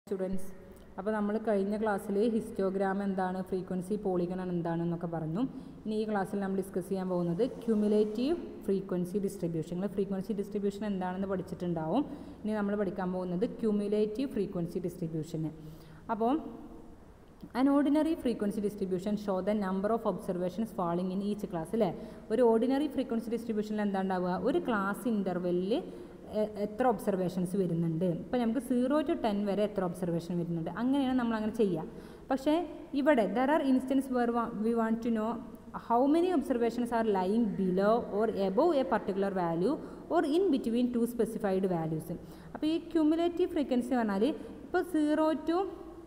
Students അപ്പോൾ നമ്മൾ കഴിഞ്ഞ ക്ലാസ്സിൽ ഹിസ്റ്റോഗ്രാം എന്താണ് ഫ്രീക്വൻസി പോളിഗൺ എന്താണെന്നൊക്കെ പറഞ്ഞു ഇനി ഈ ക്ലാസ്സിൽ നമ്മൾ ഡിസ്കസ് ചെയ്യാൻ പോകുന്നത് ക്യുമുലേറ്റീവ് ഫ്രീക്വൻസി ഡിസ്ട്രിബ്യൂഷൻ നിങ്ങൾ ഫ്രീക്വൻസി ഡിസ്ട്രിബ്യൂഷൻ എന്താണെന്ന് പഠിച്ചിട്ടുണ്ടാവും ഇനി നമ്മൾ പഠിക്കാൻ പോകുന്നത് ക്യുമുലേറ്റീവ് ഫ്രീക്വൻസി ഡിസ്ട്രിബ്യൂഷന് അപ്പോൾ an ordinary frequency distribution show the number of observations falling in each class അല്ലേ ഒരു ഓർഡിനറി ഫ്രീക്വൻസി ഡിസ്ട്രിബ്യൂഷനിൽ എന്താ ഉണ്ടാവുക ഒരു ക്ലാസ് ഇൻ്റർവെല്ലിൽ എത്ര ഒബ്സർവേഷൻസ് വരുന്നുണ്ട് ഇപ്പം നമുക്ക് സീറോ ടു ടെൻ വരെ എത്ര ഒബ്സർവേഷൻ വരുന്നുണ്ട് അങ്ങനെയാണ് നമ്മൾ അങ്ങനെ ചെയ്യുക പക്ഷേ ഇവിടെ there are instance where we want to know how many observations are lying below or above a particular value or in between two specified values അപ്പോൾ ഈ ക്യുമുലേറ്റീവ് ഫ്രീക്വൻസി പറഞ്ഞാൽ ഇപ്പോൾ സീറോ ടു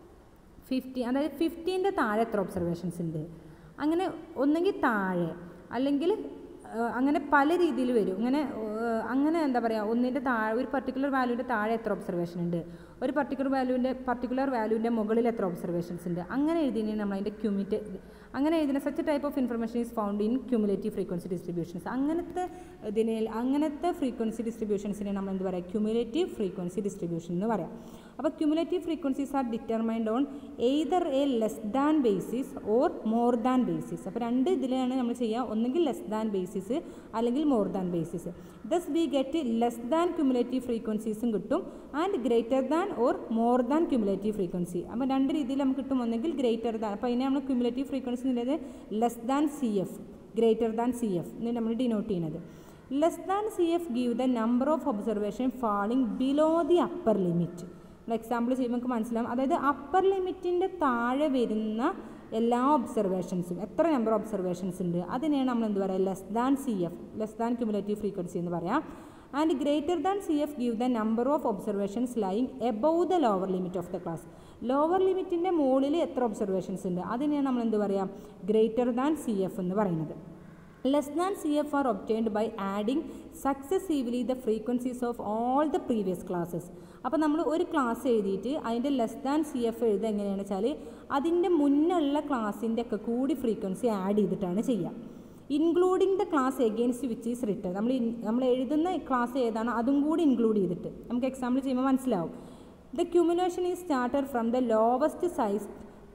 ഫിഫ്റ്റി അതായത് ഫിഫ്റ്റീൻ്റെ താഴെ എത്ര ഒബ്സർവേഷൻസ് ഉണ്ട് അങ്ങനെ ഒന്നെങ്കിൽ താഴെ അല്ലെങ്കിൽ അങ്ങനെ പല രീതിയിൽ വരും ഇങ്ങനെ അങ്ങനെ എന്താ പറയുക ഒന്നിൻ്റെ താഴെ ഒരു പർട്ടിക്കുലർ വാല്യൂവിൻ്റെ താഴെ എത്ര ഒബ്സർവേഷൻ ഉണ്ട് ഒരു പർട്ടിക്കുലർ വാല്യൂവിൻ്റെ പർട്ടിക്കുലർ വാല്യൂവിൻ്റെ മുകളിൽ എത്ര ഒബ്സർവേഷൻസ് ഉണ്ട് അങ്ങനെ എഴുതിയാണ് നമ്മൾ അതിൻ്റെ ക്യൂമിറ്റ് അങ്ങനെ എഴുതുന്ന such type of information is found in cumulative frequency distributions അങ്ങനത്തെ ഇതിനെ അങ്ങനത്തെ ഫ്രീക്വൻസി ഡിസ്ട്രിബ്യൂഷൻസിനെ നമ്മൾ എന്ത് പറയുക ക്യുമുലേറ്റീവ് ഫ്രീക്വൻസി ഡിസ്ട്രിബ്യൂഷൻ എന്ന് പറയാം അപ്പോൾ cumulative frequencies are determined on either a less than basis or more than basis അപ്പോൾ രണ്ട് ഇതിലാണ് നമ്മൾ ചെയ്യുക ഒന്നുകിൽ ലെസ് ദാൻ ബേസിസ് അല്ലെങ്കിൽ more than basis thus we get less than cumulative ഫ്രീക്വൻസീസും കിട്ടും and greater than or more than cumulative frequency അപ്പോൾ രണ്ട് രീതിയിൽ നമുക്ക് കിട്ടും ഒന്നെങ്കിൽ ഗ്രേറ്റർ ദാൻ അപ്പോൾ അതിനെ നമ്മൾ ക്യുമുലേറ്റീവ് ഫ്രീക്വൻസി എന്നുള്ളത് less than C F greater than C F എന്ന് നമ്മൾ ഡിനോട്ട് ചെയ്യുന്നത് less than C F give the number of observation falling below the upper limit example ചെയ്യുമ്പോൾ നമുക്ക് മനസ്സിലാവും അതായത് അപ്പർ ലിമിറ്റിൻ്റെ താഴെ വരുന്ന എല്ലാ ഒബ്സർവേഷൻസും എത്ര നമ്പർ ഒബ്സർവേഷൻസ് ഉണ്ട് അതിനെയാണ് നമ്മൾ എന്ത് പറയുക less than C F less than cumulative frequency എന്ന് പറയാം and greater than C F give the number of observations lying above the lower limit of the class lower ലിമിറ്റിൻ്റെ മുകളിൽ എത്ര ഒബ്സർവേഷൻസ് ഉണ്ട് അതിനെയാണ് നമ്മൾ എന്ത് പറയാം ഗ്രേറ്റർ ദാൻ സി എഫ് എന്ന് പറയുന്നത് less than C F are obtained by adding successively the frequencies of all the previous classes അപ്പോൾ നമ്മൾ ഒരു ക്ലാസ് എഴുതിയിട്ട് അതിൻ്റെ ലെസ് ദാൻ സി എഫ് എഴുതുക എങ്ങനെയാണെന്ന് വെച്ചാൽ അതിൻ്റെ മുന്നുള്ള ക്ലാസ്സിൻ്റെ ഒക്കെ കൂടി ഫ്രീക്വൻസി ആഡ് ചെയ്തിട്ടാണ് ചെയ്യുക including the class against which is return നമ്മൾ നമ്മൾ എഴുതുന്ന ക്ലാസ് ഏതാണോ അതും കൂടി ഇൻക്ലൂഡ് ചെയ്തിട്ട് നമുക്ക് എക്സാമ്പിൾ ചെയ്യുമ്പോൾ മനസ്സിലാവും the cumulation is started from the lowest size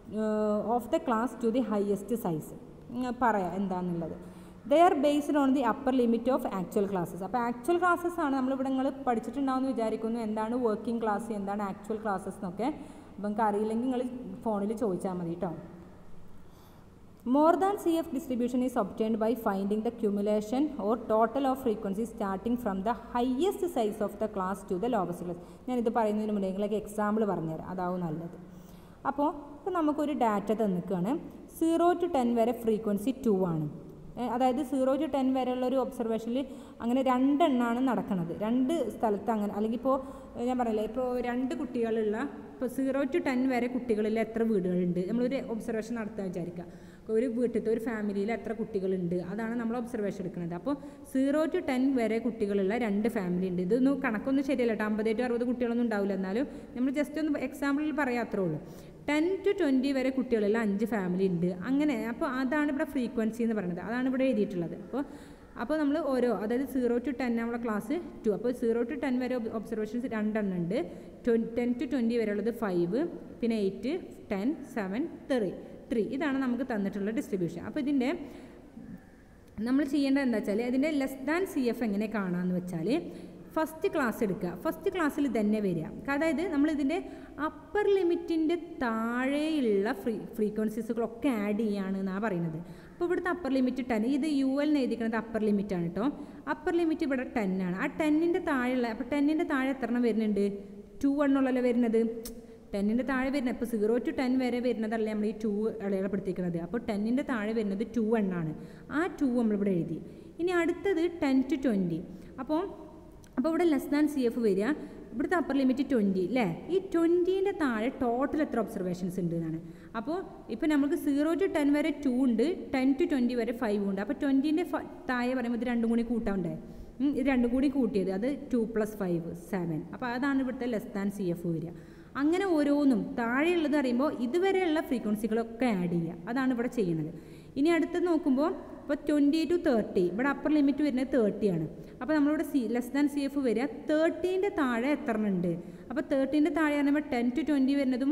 of the class to the highest size പറയാം എന്താണെന്നുള്ളത് they are based on the upper limit of actual classes അപ്പോൾ ആക്ച്വൽ ക്ലാസ്സസ് ആണ് നമ്മളിവിടെ നിങ്ങൾ പഠിച്ചിട്ടുണ്ടാവുമെന്ന് വിചാരിക്കുന്നു എന്താണ് വർക്കിംഗ് ക്ലാസ് എന്താണ് ആക്ച്വൽ ക്ലാസ്സസ് എന്നൊക്കെ അപ്പം നിങ്ങൾക്ക് അറിയില്ലെങ്കിൽ നിങ്ങൾ ഫോണിൽ ചോദിച്ചാൽ മതി കേട്ടോ more than C F distribution is obtained by finding the cumulation or total of frequency starting from the highest size of the class to the lowest class ഞാനിത് പറയുന്നതിന് മുന്നേ നിങ്ങൾക്ക് എക്സാമ്പിൾ പറഞ്ഞുതരാം അതാവും നല്ലത് അപ്പോൾ ഇപ്പോൾ നമുക്കൊരു ഡാറ്റ തന്നിക്കുകയാണ് സീറോ ടു ടെൻ വരെ ഫ്രീക്വൻസി ടു ആണ് അതായത് സീറോ ടു ടെൻ വരെയുള്ള ഒരു ഒബ്സർവേഷനിൽ അങ്ങനെ രണ്ടെണ്ണമാണ് നടക്കുന്നത് രണ്ട് സ്ഥലത്ത് അങ്ങനെ അല്ലെങ്കിൽ ഇപ്പോൾ ഞാൻ പറയില്ലേ ഇപ്പോൾ രണ്ട് കുട്ടികളുള്ള ഇപ്പോൾ സീറോ ടു ടെൻ വരെ കുട്ടികളിൽ എത്ര വീടുകളുണ്ട് നമ്മളൊരു ഒബ്സർവേഷൻ നടത്താൻ വിചാരിക്കുക ഒരു വീട്ടിലത്തെ ഒരു ഫാമിലിയിൽ എത്ര കുട്ടികളുണ്ട് അതാണ് നമ്മൾ ഒബ്സർവേഷൻ എടുക്കുന്നത് അപ്പോൾ സീറോ ടു ടെൻ വരെ കുട്ടികളുള്ള രണ്ട് ഫാമിലി ഉണ്ട് ഇതൊന്നും കണക്കൊന്നും ശരിയല്ല കേട്ടോ അമ്പത് ടു അറുപത് കുട്ടികളൊന്നും ഉണ്ടാവില്ല എന്നാലും നമ്മൾ ജസ്റ്റ് ഒന്ന് എക്സാമ്പിളിൽ പറയാത്രേ ഉള്ളൂ ടെൻ ടു ട്വൻറ്റി വരെ കുട്ടികളുള്ള അഞ്ച് ഫാമിലി ഉണ്ട് അങ്ങനെ അപ്പോൾ അതാണ് ഇവിടെ ഫ്രീക്വൻസി എന്ന് പറയുന്നത് അതാണ് ഇവിടെ എഴുതിയിട്ടുള്ളത് അപ്പോൾ അപ്പോൾ നമ്മൾ ഓരോ അതായത് സീറോ ടു ടെൻ നമ്മളെ ക്ലാസ് ടു അപ്പോൾ സീറോ ടു ടെൻ വരെ ഒബ്സർവേഷൻസ് രണ്ടെണ്ണം ഉണ്ട് ടെൻ ടു ട്വൻറ്റി വരെ ഉള്ളത് ഫൈവ് പിന്നെ eight ten seven three three ഇതാണ് നമുക്ക് തന്നിട്ടുള്ള ഡിസ്ട്രിബ്യൂഷൻ അപ്പോൾ ഇതിൻ്റെ നമ്മൾ ചെയ്യേണ്ടത് എന്താ വെച്ചാൽ ഇതിൻ്റെ ലെസ് ദാൻ സി എഫ് എങ്ങനെ കാണാമെന്ന് വെച്ചാൽ ഫസ്റ്റ് ക്ലാസ് എടുക്കുക ഫസ്റ്റ് ക്ലാസ്സിൽ തന്നെ വരിക അതായത് നമ്മൾ ഇതിൻ്റെ അപ്പർ ലിമിറ്റിൻ്റെ താഴെയുള്ള ഫ്രീ ഫ്രീക്വൻസീസുകളൊക്കെ ആഡ് ചെയ്യുകയാണ് എന്നാണ് പറയുന്നത് അപ്പോൾ ഇവിടുത്തെ അപ്പർ ലിമിറ്റ് ടെൻ ഇത് യു എൽ എഴുതിക്കുന്നത് അപ്പർ ലിമിറ്റ് ആണ് കേട്ടോ അപ്പർ ലിമിറ്റ് ഇവിടെ ടെൻ ആണ് ആ ടെന്നിൻ്റെ താഴെയുള്ള അപ്പോൾ ടെന്നിൻ്റെ താഴെ എത്ര എണ്ണം വരുന്നുണ്ട് ടു എണ്ണുള്ളല്ലോ വരുന്നത് ടെന്നിൻ്റെ താഴെ വരുന്നത് ഇപ്പോൾ സീറോ ടു ടെൻ വരെ വരുന്നതല്ലേ നമ്മൾ ഈ ടു അടയാളപ്പെടുത്തിയിരിക്കുന്നത് അപ്പോൾ ടെന്നിൻ്റെ താഴെ വരുന്നത് ടു എണ്ണാണ് ആ ടു നമ്മളിവിടെ എഴുതി ഇനി അടുത്തത് ടെൻ ടു ട്വൻറ്റി അപ്പോൾ അപ്പോൾ ഇവിടെ ലെസ് ദാൻ സി എഫ് വരിക ഇവിടുത്തെ അപ്പർ ലിമിറ്റ് ട്വൻറ്റി അല്ലേ ഈ ട്വൻറ്റീൻ്റെ താഴെ ടോട്ടൽ എത്ര ഒബ്സർവേഷൻസ് ഉണ്ട് എന്നാണ് അപ്പോൾ ഇപ്പോൾ നമുക്ക് സീറോ ടു ടെൻ വരെ ടു ഉണ്ട് ടെൻ ടു ട്വൻറ്റി വരെ ഫൈവ് ഉണ്ട് അപ്പോൾ ട്വൻറ്റീൻ്റെ താഴെ പറയുമ്പോൾ ഇത് രണ്ടും കൂടി കൂട്ടാണ്ടേ ഇത് രണ്ടും കൂടി കൂട്ടിയത് അത് ടു പ്ലസ് ഫൈവ് സെവൻ അപ്പോൾ അതാണ് ഇവിടുത്തെ ലെസ് ദാൻ സി എഫ് വരിക അങ്ങനെ ഓരോന്നും താഴെയുള്ളത് പറയുമ്പോൾ ഇതുവരെയുള്ള ഫ്രീക്വൻസികളൊക്കെ ആഡ് ചെയ്യുക അതാണ് ഇവിടെ ചെയ്യുന്നത് ഇനി അടുത്ത് നോക്കുമ്പോൾ ഇപ്പോൾ ട്വൻറ്റി ടു തേർട്ടി ഇവിടെ അപ്പർ ലിമിറ്റ് വരുന്നത് തേർട്ടി ആണ് അപ്പോൾ നമ്മളിവിടെ C less than C F വരിക തേർട്ടീൻ്റെ താഴെ എത്ര ഉണ്ട് അപ്പോൾ തേർട്ടീൻ്റെ താഴെ പറയുമ്പോൾ ടെൻ ടു ട്വൻറ്റി വരുന്നതും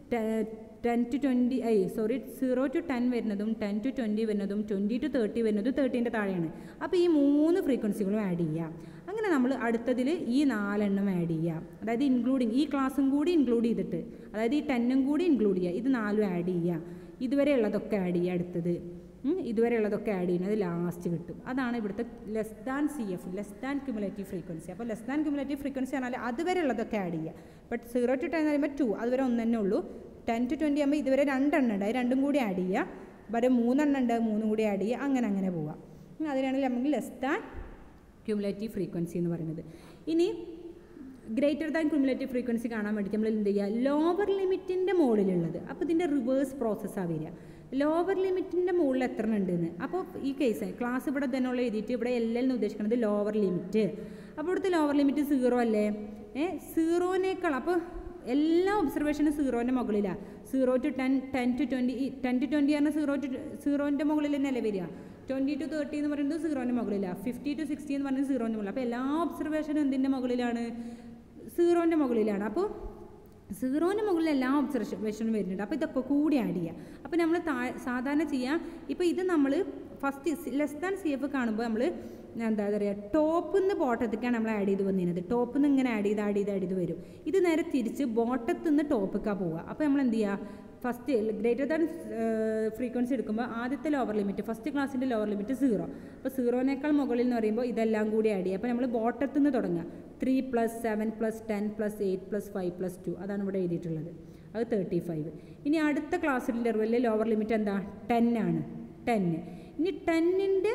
ten to twenty I sorry zero to ten വരുന്നതും ടെൻ ടു ട്വൻറ്റി വരുന്നതും ട്വൻറ്റി ടു തേർട്ടി വരുന്നതും തേർട്ടീൻ്റെ താഴെയാണ് അപ്പോൾ ഈ മൂന്ന് ഫ്രീക്വൻസികളും ആഡ് ചെയ്യാം അങ്ങനെ നമ്മൾ അടുത്തതിൽ ഈ നാലെണ്ണം ആഡ് ചെയ്യാം അതായത് ഇൻക്ലൂഡിങ് ഈ ക്ലാസ്സും കൂടി ഇൻക്ലൂഡ് ചെയ്തിട്ട് അതായത് ഈ ടെന്നും കൂടി ഇൻക്ലൂഡ് ചെയ്യുക ഇത് നാലും ആഡ് ചെയ്യുക ഇതുവരെ ഉള്ളതൊക്കെ ആഡ് ചെയ്യുക അടുത്തത് ഉം, ഇതുവരെ ഉള്ളതൊക്കെ ആഡ് ചെയ്യുന്നത് ലാസ്റ്റ് കിട്ടും അതാണ് ഇവിടുത്തെ less than C F less than cumulative frequency അപ്പോൾ ലെസ് ദാൻ ക്യുമുലേറ്റീവ് ഫ്രീക്വൻസി പറഞ്ഞാൽ അതുവരെ ഉള്ളതൊക്കെ ആഡ് ചെയ്യുക ബട്ട് സീറോ ടു ടെൻ എന്ന് പറയുമ്പോൾ ടു അതുവരെ ഒന്ന് തന്നെ ഉള്ളൂ ടെൻ ടു ട്വൻറ്റി ആകുമ്പോൾ ഇതുവരെ രണ്ടെണ്ണം ഉണ്ട് അത് രണ്ടും കൂടി ആഡ് ചെയ്യുക വരെ മൂന്നെണ്ണം ഉണ്ട് മൂന്നും കൂടി ആഡ് ചെയ്യുക അങ്ങനെ അങ്ങനെ പോവാം ഉം, അതിനാണെങ്കിൽ നമുക്ക് ലെസ് ദാൻ ക്യുമുലേറ്റീവ് ഫ്രീക്വൻസി എന്ന് പറയുന്നത് ഇനി ഗ്രേറ്റർ ദാൻ ക്യുമുലേറ്റീവ് ഫ്രീക്വൻസി കാണാൻ വേണ്ടി നമ്മൾ എന്ത് ചെയ്യുക ലോവർ ലിമിറ്റിൻ്റെ മുകളിലുള്ളത് അപ്പോൾ ഇതിൻ്റെ റിവേഴ്സ് പ്രോസസ്സാണ് വരിക ലോവർ ലിമിറ്റിൻ്റെ മുകളിൽ എത്ര ഉണ്ടെന്ന് അപ്പോൾ ഈ കേസ് ക്ലാസ് ഇവിടെ തന്നെ ഉള്ള എഴുതിയിട്ട് ഇവിടെ എൽ എന്ന് ഉദ്ദേശിക്കുന്നത് ലോവർ ലിമിറ്റ് അപ്പോൾ ഇവിടുത്തെ ലോവർ ലിമിറ്റ് സീറോ അല്ലേ ഏ സീറോനേക്കാൾ അപ്പോൾ എല്ലാ ഒബ്സർവേഷനും സീറോൻ്റെ മുകളിലാണ് zero to ten ten to twenty ten to twenty പറഞ്ഞാൽ സീറോ ടു സീറോൻ്റെ മുകളിൽ തന്നെയല്ലേ വരിക ട്വൻറ്റി ടു തേർട്ടി എന്ന് പറയുന്നത് സീറോൻ്റെ മുകളിലാണ് ഫിഫ്റ്റി ടു സിക്സ്റ്റി എന്ന് പറയുന്നത് സീറോൻ്റെ മുകളിൽ അപ്പോൾ എല്ലാ ഒബ്സർവേഷനും എന്തിൻ്റെ മുകളിലാണ് സീറോൻ്റെ മുകളിലാണ് അപ്പോൾ സീറോന് മുകളിൽ എല്ലാ ഒബ്സർവേഷനും വരുന്നുണ്ട് അപ്പോൾ ഇതൊക്കെ കൂടി ആഡ് ചെയ്യുക അപ്പോൾ നമ്മൾ താ സാധാരണ ചെയ്യാം ഇപ്പോൾ ഇത് നമ്മൾ first less than C F കാണുമ്പോൾ നമ്മൾ എന്താ പറയുക ടോപ്പിൽ നിന്ന് ബോട്ടത്തേക്കാണ് നമ്മൾ ആഡ് ചെയ്ത് വന്നിരുന്നത് ടോപ്പിൽ നിന്ന് ഇങ്ങനെ ആഡ് ചെയ്ത് ആഡ് ചെയ്ത് ആഡ് ചെയ്ത് വരും ഇത് നേരെ തിരിച്ച് ബോട്ടത്തിൽ നിന്ന് ടോപ്പിക്കാണ് പോവുക അപ്പോൾ നമ്മൾ എന്ത് ചെയ്യുക ഫസ്റ്റ് ഗ്രേറ്റർ ദാൻ ഫ്രീക്വൻസി എടുക്കുമ്പോൾ ആദ്യത്തെ ലോവർ ലിമിറ്റ് ഫസ്റ്റ് ക്ലാസ്സിൻ്റെ ലോവർ ലിമിറ്റ് സീറോ അപ്പോൾ സീറോനേക്കാൾ മുകളിൽ എന്ന് പറയുമ്പോൾ ഇതെല്ലാം കൂടി ആഡ് ചെയ്യുക അപ്പോൾ നമ്മൾ ബോട്ടത്തിൽ നിന്ന് തുടങ്ങുക three plus seven plus ten plus eight plus five plus two അതാണ് ഇവിടെ എഴുതിയിട്ടുള്ളത് അത് തേർട്ടി ഫൈവ് ഇനി അടുത്ത ക്ലാസ്സിൻ്റെ ഇൻ്റർവെല്ലിൽ ലോവർ ലിമിറ്റ് എന്താ ടെൻ ആണ് ടെന്ന് ഇനി ടെന്നിൻ്റെ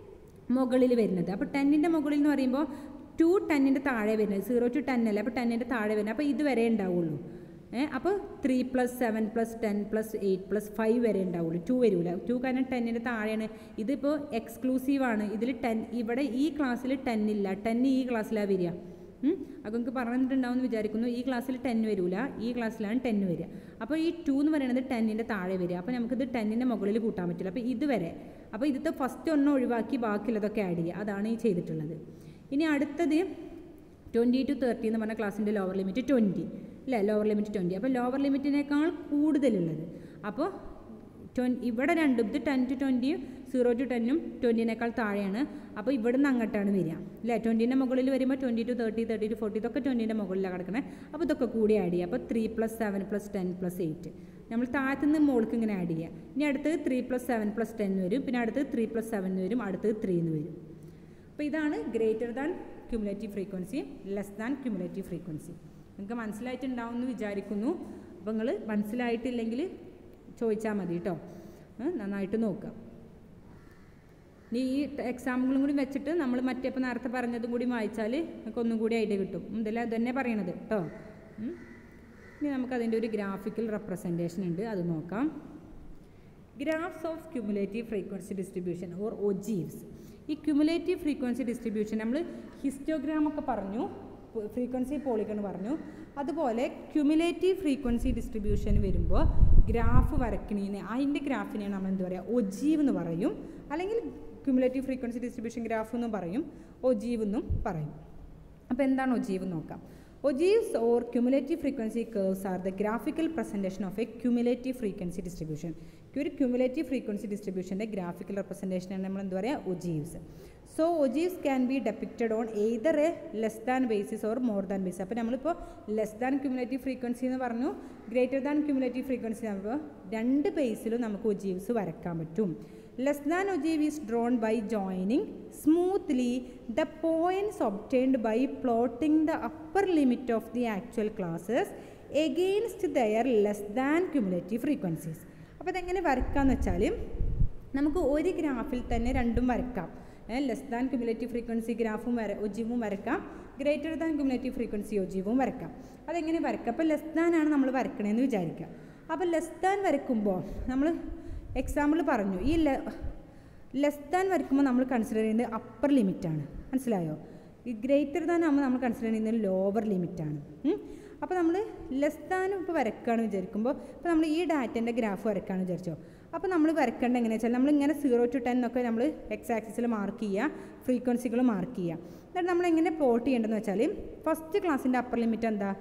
മുകളിൽ വരുന്നത് അപ്പോൾ ടെന്നിൻ്റെ മുകളിൽ എന്ന് പറയുമ്പോൾ ടു ടെന്നിൻ്റെ താഴെ വരുന്നത് സീറോ ടു ടെൻ അല്ലേ അപ്പോൾ ടെന്നിൻ്റെ താഴെ വരുന്നത് അപ്പോൾ ഇതുവരെ ഉണ്ടാവുള്ളൂ ഏ അപ്പോൾ three plus seven plus ten plus eight plus five വരെ ഉണ്ടാവുള്ളൂ ടു വരില്ല ടു കാരണം ടെന്നിൻ്റെ താഴെയാണ് ഇതിപ്പോൾ എക്സ്ക്ലൂസീവാണ് ഇതിൽ ടെൻ ഇവിടെ ഈ ക്ലാസ്സിൽ ടെൻ ഇല്ല ടെൻ ഈ ക്ലാസ്സിലാണ് വരിക ഉം. അപ്പോൾ നിങ്ങൾക്ക് പറഞ്ഞിട്ടുണ്ടാവും എന്ന് വിചാരിക്കുന്നു ഈ ക്ലാസ്സിൽ ടെൻ വരില്ല ഈ ക്ലാസ്സിലാണ് ടെൻ വരിക അപ്പോൾ ഈ ടു എന്ന് പറയുന്നത് ടെന്നിൻ്റെ താഴെ വരിക അപ്പോൾ നമുക്കിത് ടെന്നിൻ്റെ മുകളിൽ കൂട്ടാൻ പറ്റില്ല അപ്പോൾ ഇതുവരെ അപ്പോൾ ഇതിത്തെ ഫസ്റ്റ് ഒന്നും ഒഴിവാക്കി ബാക്കിയുള്ളതൊക്കെ ആഡ് ചെയ്യുക അതാണ് ഈ ചെയ്തിട്ടുള്ളത് ഇനി അടുത്തത് ട്വൻറ്റി ടു തേർട്ടി എന്ന് പറഞ്ഞ ക്ലാസ്സിൻ്റെ ലോവർ ലിമിറ്റ് ട്വൻറ്റി അല്ലേ ലോവർ ലിമിറ്റ് ട്വൻറ്റി അപ്പോൾ ലോവർ ലിമിറ്റിനേക്കാൾ കൂടുതലുള്ളത് അപ്പോൾ ട്വൻ ഇവിടെ രണ്ടും ഇത് ടെൻ ടു ട്വൻറ്റിയും സീറോ ടു ടെന്നും ട്വൻറ്റിനേക്കാൾ താഴെയാണ് അപ്പോൾ ഇവിടെ നിന്ന് അങ്ങോട്ടാണ് വരിക അല്ലേ ട്വൻറ്റീൻ്റെ മുകളിൽ വരുമ്പോൾ twenty to thirty thirty to forty ഇതൊക്കെ ട്വൻറ്റീൻ്റെ മുകളിലാണ് കിടക്കണേ അപ്പോൾ ഇതൊക്കെ കൂടി ആഡ് ചെയ്യുക അപ്പോൾ three plus seven plus ten plus eight നമ്മൾ താഴത്തുനിന്ന് മുകൾക്ക് ഇങ്ങനെ ആഡ് ചെയ്യുക ഇനി അടുത്തത് three plus seven plus ten വരും പിന്നെ അടുത്തത് ത്രീ പ്ലസ് സെവൻ വരും അടുത്തത് ത്രീ എന്ന് വരും അപ്പോൾ ഇതാണ് greater than cumulative frequency less than cumulative frequency നിങ്ങൾക്ക് മനസ്സിലായിട്ടുണ്ടാവും എന്ന് വിചാരിക്കുന്നു അപ്പോൾ നിങ്ങൾ മനസ്സിലായിട്ടില്ലെങ്കിൽ ചോദിച്ചാൽ മതി കേട്ടോ ഏ, നന്നായിട്ട് നോക്കുക ഇനി ഈ എക്സാമ്പിളും കൂടി വെച്ചിട്ട് നമ്മൾ മറ്റേ ഇപ്പോൾ നേരത്തെ പറഞ്ഞതും കൂടി വായിച്ചാൽ നമുക്ക് ഒന്നും കൂടി ഐഡിയ കിട്ടും ഇതെല്ലാം അത് തന്നെ പറയണത് കേട്ടോ ഉം. ഇനി നമുക്കതിൻ്റെ ഒരു ഗ്രാഫിക്കൽ റെപ്രസെൻറ്റേഷൻ ഉണ്ട് അത് നോക്കാം graphs of cumulative frequency distribution or ogives ഈ ക്യുമുലേറ്റീവ് ഫ്രീക്വൻസി ഡിസ്ട്രിബ്യൂഷൻ നമ്മൾ ഹിസ്റ്റോഗ്രാം ഒക്കെ പറഞ്ഞു ഫ്രീക്വൻസി പോളിഗൺ പറഞ്ഞു അതുപോലെ ക്യുമുലേറ്റീവ് ഫ്രീക്വൻസി ഡിസ്ട്രിബ്യൂഷൻ വരുമ്പോൾ ഗ്രാഫ് വരക്കണീന് അതിൻ്റെ ഗ്രാഫിനെയാണ് നമ്മൾ എന്താ പറയുക ഒജീവ് എന്ന് പറയും അല്ലെങ്കിൽ ക്യുമുലേറ്റീവ് ഫ്രീക്വൻസി ഡിസ്ട്രിബ്യൂഷൻ ഗ്രാഫ് എന്നും പറയും ഒജീവ് എന്നും പറയും അപ്പോൾ എന്താണ് ഒജീവ് നോക്കാം ogives or cumulative frequency curves are the graphical presentation of a cumulative frequency distribution ഒരു ക്യുമുലേറ്റീവ് ഫ്രീക്വൻസി ഡിസ്ട്രിബ്യൂഷൻ്റെ ഗ്രാഫിക്കൽ റെപ്രസെൻറ്റേഷനാണ് നമ്മൾ എന്താ പറയുക ogives so ogives can be depicted on either a less than basis or more than basis അപ്പോൾ നമ്മളിപ്പോൾ less than cumulative frequency എന്ന് പറഞ്ഞു ഗ്രേറ്റർ ദാൻ ക്യുമുലേറ്റീവ് ഫ്രീക്വൻസി ആകുമ്പോൾ രണ്ട് ബേസിലും നമുക്ക് ഒജീവ്സ് വരക്കാൻ പറ്റും less than ogive is drawn by joining smoothly the points obtained by plotting the upper limit of the actual classes against their less than cumulative frequencies അപ്പോൾ ഇതെങ്ങനെ വരക്കാന്ന് വെച്ചാൽ നമുക്ക് ഒരു ഗ്രാഫിൽ തന്നെ രണ്ടും വരക്കാം ലെസ് ദാൻ ക്യുമുലേറ്റീവ് ഫ്രീക്വൻസി ഗ്രാഫും വര ഒജീവും വരക്കാം ഗ്രേറ്റർ ദാൻ ക്യുമുലേറ്റീവ് ഫ്രീക്വൻസി ഒജീവും വരക്കാം അതെങ്ങനെ വരക്കാം അപ്പോൾ ലെസ് ദാൻ ആണ് നമ്മൾ വരക്കണേന്ന് വിചാരിക്കുക അപ്പോൾ ലെസ് ദാൻ വരക്കുമ്പോൾ നമ്മൾ എക്സാമ്പിൾ പറഞ്ഞു ഈ ലെസ് ദാൻ വരക്കുമ്പോൾ നമ്മൾ കൺസിഡർ ചെയ്യുന്നത് അപ്പർ ലിമിറ്റാണ് മനസ്സിലായോ ഈ ഗ്രേറ്റർ ദാൻ ആകുമ്പോൾ നമ്മൾ കൺസിഡർ ചെയ്യുന്നത് ലോവർ ലിമിറ്റാണ് അപ്പോൾ നമ്മൾ ലെസ് ദാനും ഇപ്പോൾ വരക്കുകയാണെന്ന് വിചാരിക്കുമ്പോൾ ഇപ്പോൾ നമ്മൾ ഈ ഡാറ്റൻ്റെ ഗ്രാഫ് വരക്കുകയാണെന്ന് വിചാരിച്ചോ അപ്പോൾ നമ്മൾ വരക്കേണ്ട എങ്ങനെയാണെന്ന് വെച്ചാൽ നമ്മൾ ഇങ്ങനെ സീറോ ടു ടെൻ ഒക്കെ നമ്മൾ എക്സ് ആക്സിസിൽ മാർക്ക് ചെയ്യുക ഫ്രീക്വൻസികൾ മാർക്ക് ചെയ്യുക എന്നിട്ട് നമ്മൾ എങ്ങനെ പ്ലോട്ട് ചെയ്യേണ്ടതെന്ന് വെച്ചാൽ ഫസ്റ്റ് ക്ലാസ്സിൻ്റെ അപ്പർ ലിമിറ്റ് എന്താ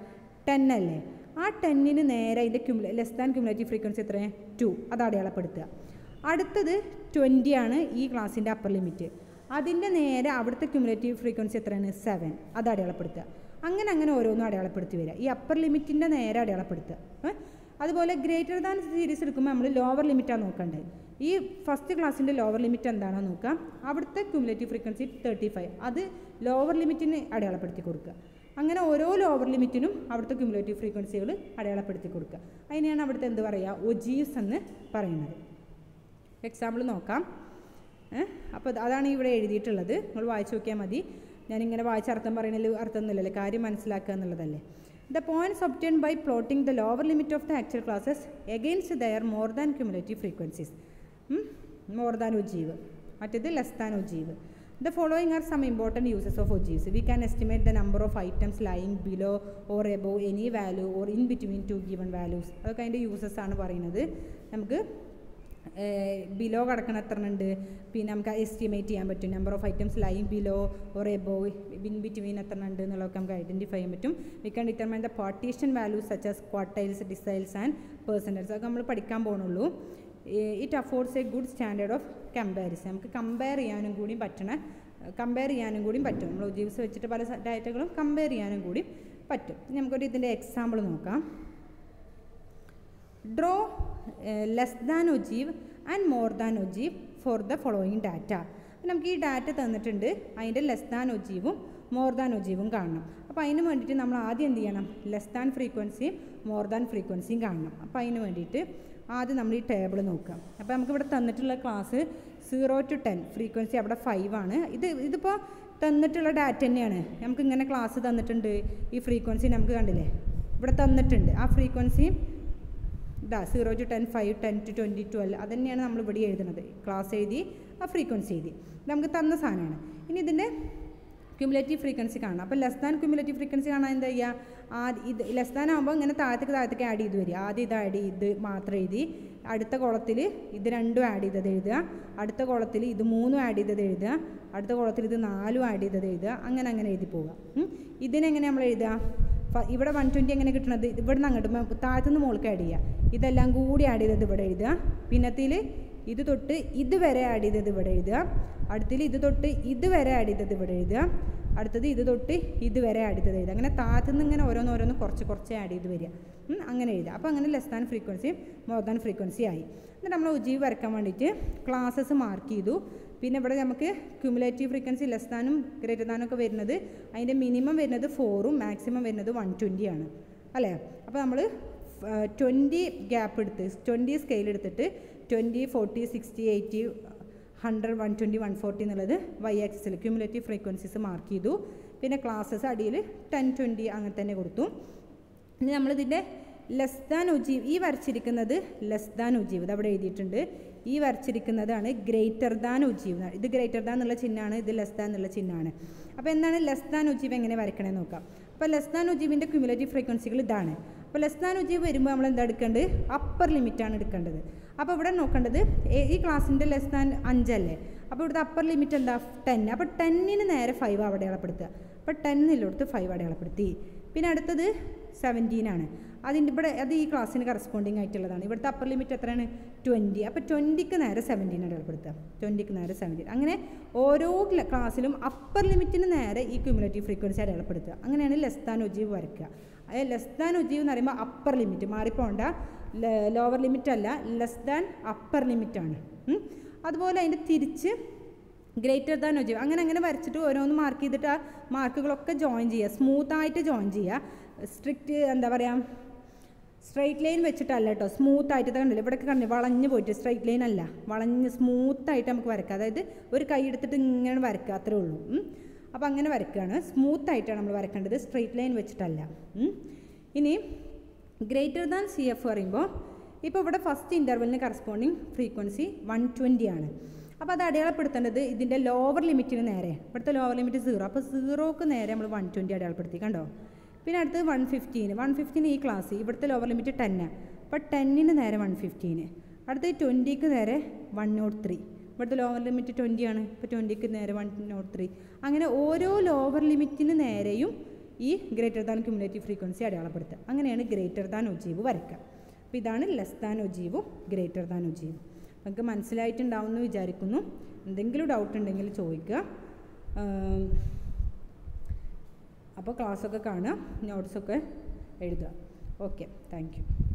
ടെൻ അല്ലേ ആ ടെന്നിന് നേരെ അതിൻ്റെ ക്യുമുല ലെസ് ദാൻ ക്യുമുലേറ്റീവ് ഫ്രീക്വൻസി എത്ര ടു അത് അടയാളപ്പെടുത്തുക അടുത്തത് ട്വൻറ്റി ആണ് ഈ ക്ലാസ്സിൻ്റെ അപ്പർ ലിമിറ്റ് അതിൻ്റെ നേരെ അവിടുത്തെ ക്യുമുലേറ്റീവ് ഫ്രീക്വൻസി എത്രയാണ് സെവൻ അത് അടയാളപ്പെടുത്തുക അങ്ങനെ അങ്ങനെ ഓരോന്നും അടയാളപ്പെടുത്തി വരിക ഈ അപ്പർ ലിമിറ്റിൻ്റെ നേരെ അടയാളപ്പെടുത്തുക ഏ? അതുപോലെ ഗ്രേറ്റർ ദാൻ സീരീസ് എടുക്കുമ്പോൾ നമ്മൾ ലോവർ ലിമിറ്റാണ് നോക്കേണ്ടത് ഈ ഫസ്റ്റ് ക്ലാസ്സിൻ്റെ ലോവർ ലിമിറ്റ് എന്താണോ നോക്കാം അവിടുത്തെ ക്യുമുലേറ്റീവ് ഫ്രീക്വൻസി തേർട്ടി ഫൈവ് അത് ലോവർ ലിമിറ്റിന് അടയാളപ്പെടുത്തി കൊടുക്കുക അങ്ങനെ ഓരോ ലോവർ ലിമിറ്റിനും അവിടുത്തെ ക്യുമുലേറ്റീവ് ഫ്രീക്വൻസികൾ അടയാളപ്പെടുത്തി കൊടുക്കുക അതിനെയാണ് അവിടുത്തെ എന്ത് പറയുക ഒജീവ്സ് എന്ന് പറയുന്നത് എക്സാമ്പിൾ നോക്കാം അപ്പോൾ അതാണ് ഇവിടെ എഴുതിയിട്ടുള്ളത് നിങ്ങൾ വായിച്ചു നോക്കിയാൽ മതി ഞാനിങ്ങനെ വായിച്ച അർത്ഥം പറയുന്നതിൽ അർത്ഥമൊന്നുമില്ലല്ലോ കാര്യം മനസ്സിലാക്കുക എന്നുള്ളതല്ലേ the points obtain by plotting the lower limit of the actual classes against their more than cumulative frequencies more than ogive മറ്റേത് less than ogive the following are some important uses of ogives we can estimate the number of items lying below or above any value or in between two given values അതൊക്കെ അതിൻ്റെ uses ആണ് പറയുന്നത് നമുക്ക് below കിടക്കണ എത്ര ഉണ്ട് പിന്നെ നമുക്ക് എസ്റ്റിമേറ്റ് ചെയ്യാൻ പറ്റും number of items lying below or above in between എത്ര ഉണ്ട് എന്നുള്ളതൊക്കെ നമുക്ക് ഐഡൻറ്റിഫൈ ചെയ്യാൻ പറ്റും we can determine the partition values such as quartiles deciles and percentage അതൊക്കെ നമ്മൾ പഠിക്കാൻ പോകുന്നുള്ളൂ it affords a good standard of comparison നമുക്ക് കമ്പയർ ചെയ്യാനും കൂടി പറ്റണ കമ്പയർ ചെയ്യാനും കൂടി പറ്റും നമ്മൾ ഒജീവ്സ് വെച്ചിട്ട് പല ഡാറ്റകളും കമ്പയർ ചെയ്യാനും കൂടി പറ്റും ഇനി നമുക്കൊരു ഇതിൻ്റെ എക്സാമ്പിൾ നോക്കാം draw less than ogive and more than ogive for the following data നമുക്ക് ഈ ഡാറ്റ തന്നിട്ടുണ്ട് അതിൻ്റെ ലെസ് ദാൻ ഒജീവും മോർ ദാൻ ഒജീവും കാണണം അപ്പോൾ അതിന് വേണ്ടിയിട്ട് നമ്മൾ ആദ്യം എന്ത് ചെയ്യണം ലെസ് ദാൻ ഫ്രീക്വൻസിയും മോർ ദാൻ ഫ്രീക്വൻസിയും കാണണം അപ്പോൾ അതിന് വേണ്ടിയിട്ട് ആദ്യം നമ്മൾ ഈ ടേബിൾ നോക്കാം അപ്പോൾ നമുക്കിവിടെ തന്നിട്ടുള്ള class zero to ten frequency അവിടെ ഫൈവ് ആണ് ഇത് ഇതിപ്പോൾ തന്നിട്ടുള്ള ഡാറ്റ തന്നെയാണ് നമുക്ക് ഇങ്ങനെ ക്ലാസ് തന്നിട്ടുണ്ട് ഈ ഫ്രീക്വൻസി നമുക്ക് കണ്ടില്ലേ ഇവിടെ തന്നിട്ടുണ്ട് ആ ഫ്രീക്വൻസിയും ഇതാ zero to ten five ten to twenty twelve അത് തന്നെയാണ് നമ്മൾ ഇവിടെ എഴുതുന്നത് ക്ലാസ് എഴുതി ആ ഫ്രീക്വൻസി എഴുതി ഇത് നമുക്ക് തന്ന സാധനമാണ് ഇനി ഇതിൻ്റെ ക്യുമുലേറ്റീവ് ഫ്രീക്വൻസി കാണണം അപ്പോൾ ലെസ് ദാൻ ക്യുമുലേറ്റീവ് ഫ്രീക്വൻസി കാണാൻ എന്താ ചെയ്യുക ആദ്യം ഇത് ലെസ് ദാൻ ആകുമ്പോൾ ഇങ്ങനെ താഴത്തേക്ക് താഴത്തേക്ക് ആഡ് ചെയ്ത് വരിക ആദ്യം ഇത് ആഡ് ചെയ്ത് മാത്രം എഴുതി അടുത്ത കോളത്തിൽ ഇത് രണ്ടും ആഡ് ചെയ്തത് എഴുതുക അടുത്ത കോളത്തിൽ ഇത് മൂന്നും ആഡ് ചെയ്തത് എഴുതുക അടുത്ത കോളത്തിൽ ഇത് നാലും ആഡ് ചെയ്തത് എഴുതുക അങ്ങനെ അങ്ങനെ എഴുതി പോവുക ഉം. ഇതിനെങ്ങനെ നമ്മൾ എഴുതുക ഫ- ഇവിടെ വൺ ട്വൻറ്റി എങ്ങനെ കിട്ടണത് ഇവിടെ നിന്ന് അങ്ങോട്ട് മ- താഴത്തുനിന്ന് മുകൾക്ക് ആഡ് ചെയ്യുക ഇതെല്ലാം കൂടി ആഡ് ചെയ്തത് ഇവിടെ എഴുതുക പിന്നത്തിൽ ഇത് തൊട്ട് ഇത് വരെ ആഡ് ചെയ്തത് ഇവിടെ എഴുതുക അടുത്തിൽ ഇത് തൊട്ട് ഇത് വരെ ആഡ് ചെയ്തത് ഇവിടെ എഴുതുക അടുത്തത് ഇത് തൊട്ട് ഇത് വരെ ആഡ് ചെയ്തത് എഴുതുക അങ്ങനെ താഴത്തുനിന്ന് ഇങ്ങനെ ഓരോന്നോരോന്ന് കുറച്ച് കുറച്ച് ആഡ് ചെയ്ത് വരിക ഉം, അങ്ങനെ എഴുതുക അപ്പോൾ അങ്ങനെ less than frequency more than frequency ആയി എന്നിട്ട് നമ്മൾ ഉജീവ് വരയ്ക്കാൻ വേണ്ടിയിട്ട് ക്ലാസ്സസ് മാർക്ക് ചെയ്തു പിന്നെ ഇവിടെ നമുക്ക് ക്യുമുലേറ്റീവ് ഫ്രീക്വൻസി ലെസ് ദാനും ഗ്രേറ്റർ ദാനും ഒക്കെ വരുന്നത് അതിൻ്റെ മിനിമം വരുന്നത് ഫോറും മാക്സിമം വരുന്നത് വൺ ട്വൻറ്റി ആണ് അല്ലേ അപ്പോൾ നമ്മൾ ട്വൻറ്റി ഗ്യാപ്പ് എടുത്ത് ട്വൻറ്റി സ്കെയിൽ എടുത്തിട്ട് twenty forty sixty eighty hundred one twenty one forty എന്നുള്ളത് വൈ ആക്സിസിൽ ക്യുമുലേറ്റീവ് ഫ്രീക്വൻസീസ് മാർക്ക് ചെയ്തു പിന്നെ ക്ലാസ്സസ് അടിയിൽ ടെൻ ട്വൻറ്റി അങ്ങനെ തന്നെ കൊടുത്തു ഇനി നമ്മളിതിൻ്റെ ലെസ് ദാൻ ഉജീവ് ഈ വരച്ചിരിക്കുന്നത് ലെസ് ദാൻ ഉജീവ് ഇത് അവിടെ എഴുതിയിട്ടുണ്ട് ഈ വരച്ചിരിക്കുന്നതാണ് ഗ്രേറ്റർ ദാൻ ഉജീവ് എന്നാണ് ഇത് ഗ്രേറ്റർ ദാൻ എന്നുള്ള ചിഹ്നമാണ് ഇത് ലെസ് ദാൻ എന്നുള്ള ചിഹ്നമാണ് അപ്പോൾ എന്താണ് ലെസ് ദാൻ ഉജീവ് എങ്ങനെ വരയ്ക്കണേ നോക്കാം അപ്പോൾ ലെസ് ദാൻ ഉജീവിൻ്റെ ക്യുമുലേറ്റീവ് ഫ്രീക്വൻസികൾ ഇതാണ് അപ്പോൾ ലെസ് ദാൻ ഉജീവ് വരുമ്പോൾ നമ്മൾ എന്താ എടുക്കേണ്ടത് അപ്പർ ലിമിറ്റാണ് എടുക്കേണ്ടത് അപ്പോൾ ഇവിടെ നോക്കേണ്ടത് ഏ- ഈ ക്ലാസ്സിൻ്റെ ലെസ് ദാൻ അഞ്ചല്ലേ അപ്പോൾ ഇവിടുത്തെ അപ്പർ ലിമിറ്റ് എന്താ ടെൻ അപ്പോൾ ടെന്നിന് നേരെ ഫൈവ് അവിടെ അടയാളപ്പെടുത്തുക അപ്പോൾ ടെന്നിലോട്ട് ഫൈവ് അടയാളപ്പെടുത്തി പിന്നെ അടുത്തത് സെവൻറ്റീൻ ആണ് അതിൻ്റെ ഇവിടെ അത് ഈ ക്ലാസ്സിന് കറസ്പോണ്ടിങ് ആയിട്ടുള്ളതാണ് ഇവിടുത്തെ അപ്പർ ലിമിറ്റ് എത്രയാണ് ട്വൻറ്റി അപ്പോൾ ട്വൻറ്റിക്ക് നേരെ സെവൻറ്റീൻ അടയാളപ്പെടുത്തുക ട്വൻറ്റിക്ക് നേരെ സെവൻറ്റീൻ അങ്ങനെ ഓരോ ക്ല- ക്ലാസ്സിലും അപ്പർ ലിമിറ്റിന് നേരെ ഈ ക്യുമുലേറ്റീവ് ഫ്രീക്വൻസി അടയാളപ്പെടുത്തുക അങ്ങനെയാണ് ലെസ് ദാൻ ഒജീവ് വരയ്ക്കുക അതായത് ലെസ് ദാൻ ഒജീവ് എന്ന് പറയുമ്പോൾ അപ്പർ ലിമിറ്റ് മാറിപ്പോണ്ട ലോവർ ലിമിറ്റ് അല്ല ലെസ് ദാൻ അപ്പർ ലിമിറ്റാണ് അതുപോലെ അതിൻ്റെ തിരിച്ച് ഗ്രേറ്റർ ദാൻ ഒജീവ് അങ്ങനെ അങ്ങനെ വരച്ചിട്ട് ഓരോന്ന് മാർക്ക് ചെയ്തിട്ട് ആ മാർക്കുകളൊക്കെ ജോയിൻ ചെയ്യുക സ്മൂത്തായിട്ട് ജോയിൻ ചെയ്യുക സ്ട്രിക്റ്റ് എന്താ പറയുക സ്ട്രൈറ്റ് ലൈൻ വെച്ചിട്ടല്ല കേട്ടോ സ്മൂത്ത് ആയിട്ട് ഇത് കണ്ടില്ല ഇവിടെയൊക്കെ കണ്ടില്ല വളഞ്ഞ് പോയിട്ട് സ്ട്രൈറ്റ് ലൈൻ അല്ല വളഞ്ഞ് സ്മൂത്തായിട്ട് നമുക്ക് വരക്കാം അതായത് ഒരു കൈ എടുത്തിട്ട് ഇങ്ങനെ വരക്കുക അത്രേ ഉള്ളൂ ഉം. അപ്പോൾ അങ്ങനെ വരക്കുകയാണ് സ്മൂത്തായിട്ടാണ് നമ്മൾ വരക്കേണ്ടത് സ്ട്രൈറ്റ് ലൈൻ വെച്ചിട്ടല്ല ഉം. ഇനി ഗ്രേറ്റർ ദാൻ സി എഫ് പറയുമ്പോൾ ഇപ്പോൾ ഇവിടെ ഫസ്റ്റ് ഇൻ്റർവെലിന് കറസ്പോണ്ടിങ് ഫ്രീക്വൻസി വൺ ട്വൻറ്റി ആണ് അപ്പോൾ അത് അടയാളപ്പെടുത്തേണ്ടത് ഇതിൻ്റെ ലോവർ ലിമിറ്റിന് നേരെ ഇവിടുത്തെ ലോവർ ലിമിറ്റ് സീറോ അപ്പോൾ സീറോക്ക് നേരെ നമ്മൾ വൺ ട്വൻറ്റി അടയാളപ്പെടുത്തി കണ്ടോ പിന്നെ അടുത്തത് വൺ ഫിഫ്റ്റീന് വൺ ഫിഫ്റ്റീന് ഈ ക്ലാസ് ഇവിടുത്തെ ലോവർ ലിമിറ്റ് ടെന്ന് അപ്പോൾ ടെന്നിന് നേരെ വൺ ഫിഫ്റ്റീന് അടുത്തത് ട്വൻറ്റിക്ക് നേരെ വൺ നോട്ട് ത്രീ ഇവിടുത്തെ ലോവർ ലിമിറ്റ് ട്വൻറ്റി ആണ് ഇപ്പോൾ ട്വൻറ്റിക്ക് നേരെ വൺ നോട്ട് ത്രീ അങ്ങനെ ഓരോ ലോവർ ലിമിറ്റിന് നേരെയും ഈ ഗ്രേറ്റർ ദാൻ ക്യുമുലേറ്റീവ് ഫ്രീക്വൻസി അടയാളപ്പെടുത്തുക അങ്ങനെയാണ് ഗ്രേറ്റർ ദാൻ ഒജീവ് വരയ്ക്കുക അപ്പോൾ ഇതാണ് ലെസ് ദാൻ ഒജീവും ഗ്രേറ്റർ ദാൻ ഒജീവും നമുക്ക് മനസ്സിലായിട്ടുണ്ടാവും എന്ന് വിചാരിക്കുന്നു എന്തെങ്കിലും ഡൗട്ട് ഉണ്ടെങ്കിൽ ചോദിക്കുക അപ്പോൾ ക്ലാസ്സൊക്കെ കാണുക നോട്ട്സൊക്കെ എഴുതുക ഓക്കെ താങ്ക് യു